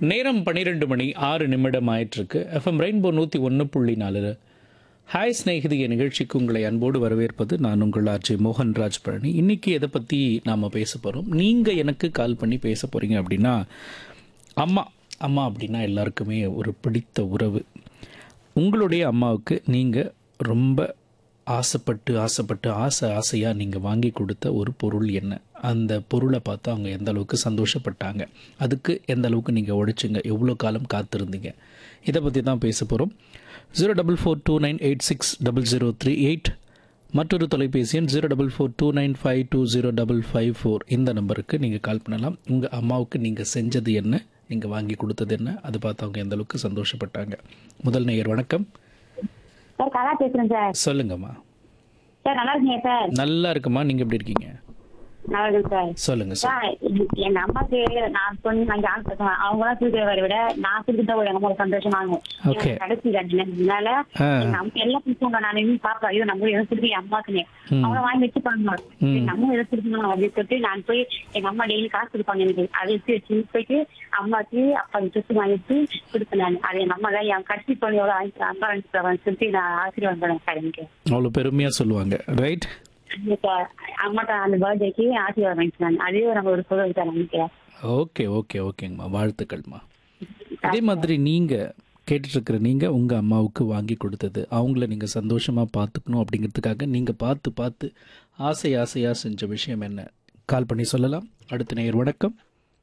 நேரம் பன்னிரெண்டு மணி ஆறு நிமிடம் ஆயிட்டிருக்கு எஃப்எம் ரெயின்போ நூற்றி ஒன்று புள்ளி நாலு ஹாய் ஸ்நேகிதிய நிகழ்ச்சிக்கு உங்களை அன்போடு வரவேற்பது நான் உங்கள் ஆர்ஜி மோகன்ராஜ் பழனி இன்னைக்கு எதை பற்றி நாம் பேச போகிறோம் நீங்கள் எனக்கு கால் பண்ணி பேச போகிறீங்க அப்படின்னா அம்மா அம்மா அப்படின்னா எல்லாருக்குமே ஒரு பிடித்த உறவு உங்களுடைய அம்மாவுக்கு நீங்கள் ரொம்ப ஆசைப்பட்டு ஆசைப்பட்டு ஆசை ஆசையாக நீங்கள் வாங்கி கொடுத்த ஒரு பொருள் என்ன அந்த பொருளை பார்த்து அவங்க எந்த அளவுக்கு சந்தோஷப்பட்டாங்க அதுக்கு எந்த அளவுக்கு நீங்கள் உழைச்சிங்க எவ்வளோ காலம் காத்திருந்தீங்க இதை பற்றி தான் பேச போகிறோம் zero double four two nine eight six double zero three eight மற்றொரு தொலைபேசி எண் zero double four two nine five two zero double five four இந்த நம்பருக்கு நீங்கள் கால் பண்ணலாம் உங்கள் அம்மாவுக்கு நீங்கள் செஞ்சது என்ன நீங்கள் வாங்கி கொடுத்தது என்ன அதை பார்த்து அவங்க எந்த அளவுக்கு சந்தோஷப்பட்டாங்க முதல் நேயர் வணக்கம் சார் கலா பேசுறேன் சார் சொல்லுங்கம்மா சார் நல்லா இருக்கீங்க சார் நல்லா இருக்குமா நீங்கள் எப்படி இருக்கீங்க நல்லா இருக்கேன் சார் சொல்லுங்க சார் சார் எ- எங்க அம்மாக்கு நான் சொன்ன நான் ஜான் பேசுவேன் அவங்க எல்லாம் தூக்கிறவரை விட நான் கொடுத்தா ஒரு எங்க அம்மா சந்தோஷமாங்க Okay. கடைசி அதனால ஆ. எங்க அம்மா எல்லாம் கொடுப்பாங்க நான் இன்னும் பாப்பா ஐயோ நம்ம எதுவும் கொடுத்து என் அம்மாக்குன்னு ம். அவங்க வாங்கி வச்சுப்பாங்க ம். எங்க அம்மா எதை கொடுக்கணும் அப்படின்னு சொல்லிட்டு நான் போய் எங்க அம்மா டெய்லி காசு கொடுப்பாங்க எனக்கு அதை வச்சு வச்சு போயிட்டு அம்மாக்கு அப்பா ட்ரெஸ் வாங்கிட்டு கொடுப்பேன் நான் அது எங்க அம்மா தான் என் கடைசி பொண்ணு எவ்வளவு வாங்கி அம்மா வாங்கி சொல்லிட்டு நான் ஆசீர்வாதம் பண்ணேன் சார் எனக்கு அவ்வளோ பெருமையாக சொல்லுவாங்க ரைட் அம்மாட்ட அந்த பர்த்டேக்கு ஆசீர்வாதம் வாங்கிக்கலாம் அதே நம்ம ஒரு பொருள் தான் நமக்கு ஓகே ஓகே ஓகேங்கம்மா வாழ்த்துக்கள்மா அதே மாதிரி நீங்கள் கேட்டுட்ருக்கிற நீங்கள் உங்கள் அம்மாவுக்கு வாங்கி கொடுத்தது அவங்கள நீங்கள் சந்தோஷமாக பார்த்துக்கணும் அப்படிங்கிறதுக்காக நீங்கள் பார்த்து பார்த்து ஆசை ஆசையாக செஞ்ச விஷயம் என்ன கால் பண்ணி சொல்லலாம் அடுத்த நேயர் வணக்கம்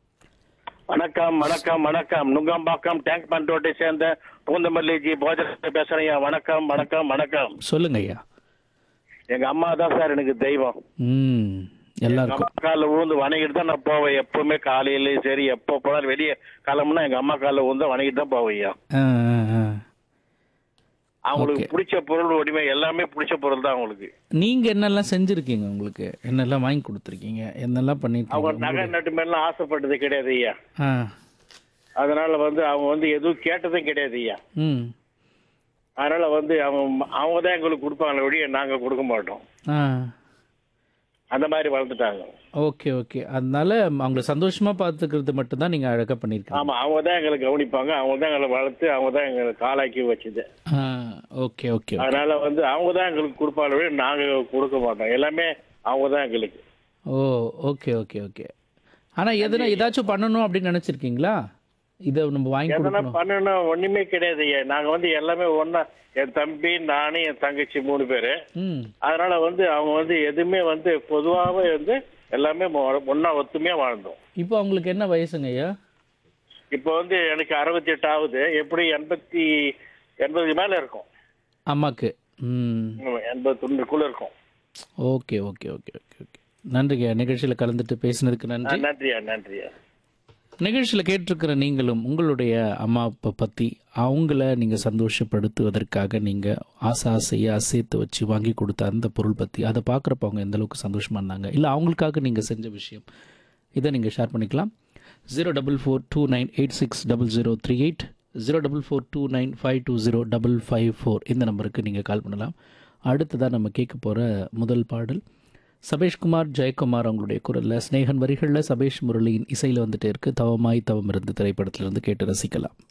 வணக்கம் வணக்கம் வணக்கம் நுங்கம்பாக்கம் டேங்க் பண்ட் ரோட்டை சேர்ந்த பூந்தமல்லி ஜி போஜன பேசுறேன் வணக்கம் வணக்கம் வணக்கம் சொல்லுங்க ஐயா எங்க அம்மா தான் சார் எனக்கு தெய்வம் ம் எங்க எல்லாருக்கும் அம்மா காலில் ஊந்து வணங்கிட்டு தான் நான் போவேன் எப்பவுமே காலையிலயும் சரி எப்போ போனாலும் வெளியே கிளம்புனா எங்க அம்மா காலில் ஊந்து வணங்கிட்டு தான் போவேன் ஐயா ஆ ஆ, ஆ. அவங்களுக்கு Okay. பிடிச்ச பொருள் உடைமை எல்லாமே பிடிச்ச பொருள் தான் அவங்களுக்கு நீங்கள் என்னெல்லாம் செஞ்சுருக்கீங்க உங்களுக்கு என்னெல்லாம் வாங்கி கொடுத்துருக்கீங்க என்னெல்லாம் அவங்க பண்ணியிருக்கீங்க நகை நட்டு மேலாம் ஆசைப்பட்டது கிடையாது ஐயா ஆ அதனால வந்து அவங்க வந்து எதுவும் கேட்டதும் கிடையாது ஐயா ம் அதனால வந்து அவங்க அவங்க தான் எங்களுக்கு கொடுப்பாங்களே ஒழிய நாங்க கொடுக்க மாட்டோம் ஆ அந்த மாதிரி வளர்ந்துட்டாங்க ஓகே ஓகே அதனால அவங்கள சந்தோஷமா பார்த்துக்கிறது மட்டும்தான் நீங்க அழகா பண்ணிருக்கீங்க ஆமா அவங்க தான் எங்களை கவனிப்பாங்க அவங்க தான் எங்களை வளர்த்து அவங்க தான் எங்களை காலாக்கி வச்சது ஆ ஓகே ஓகே அதனால வந்து அவங்க தான் எங்களுக்கு கொடுப்பாங்க ஒழிய நாங்க கொடுக்க மாட்டோம் எல்லாமே அவங்க தான் எங்களுக்கு ஓ ஓகே ஓகே ஓகே ஆனா எதுனா ஏதாச்சும் பண்ணணும் அப்படின்னு நினைச்சிருக்கீங்களா இதை நம்ம வாங்கி எதனா கொடுக்கணும் பண்ணணும் ஒண்ணுமே கிடையாது ஐயா நாங்க வந்து எல்லாமே ஒண்ணா என் தம்பி நானு என் தங்கச்சி மூணு பேரு ம் அதனால வந்து அவங்க வந்து எதுவுமே வந்து பொதுவாகவே வந்து எல்லாமே மொ- ஒண்ணா ஒத்துமையா வாழ்ந்தோம் இப்போ அவங்களுக்கு என்ன வயசுங்க ஐயா இப்போ வந்து எனக்கு அறுபத்தி எட்டு ஆகுது எப்படி எண்பத்தி எண்பது மேல இருக்கும் அம்மாக்கு ம் எண்பத்தி ஒன்றுக்குள்ள இருக்கும் okay okay okay okay okay நன்றிங்க நிகழ்ச்சியில் கலந்துட்டு பேசினதுக்கு ஆ, நன்றி நன்றியா நன்றியா நிகழ்ச்சியில் கேட்டிருக்கிற நீங்களும் உங்களுடைய அம்மா அப்பா பற்றி அவங்கள நீங்கள் சந்தோஷப்படுத்துவதற்காக நீங்கள் ஆசை ஆசையாக சேர்த்து வச்சு வாங்கி கொடுத்த அந்த பொருள் பற்றி அதை பார்க்குறப்ப அவங்க எந்த அளவுக்கு சந்தோஷமாக இருந்தாங்க இல்லை அவங்களுக்காக நீங்கள் செஞ்ச விஷயம் இதை நீங்கள் ஷேர் பண்ணிக்கலாம் zero double four two nine eight six double zero three eight zero double four two nine five two zero double five four இந்த நம்பருக்கு நீங்கள் கால் பண்ணலாம் அடுத்ததாக நம்ம கேட்க போகிற முதல் பாடல் சபேஷ்குமார் ஜெயக்குமார் அவங்களுடைய குரலில் ஸ்னேகன் வரிகளில் சபேஷ் முரளியின் இசையில் வந்துட்டே இருக்கு தவமாய் தவம் இருந்து திரைப்படத்திலிருந்து கேட்டு ரசிக்கலாம்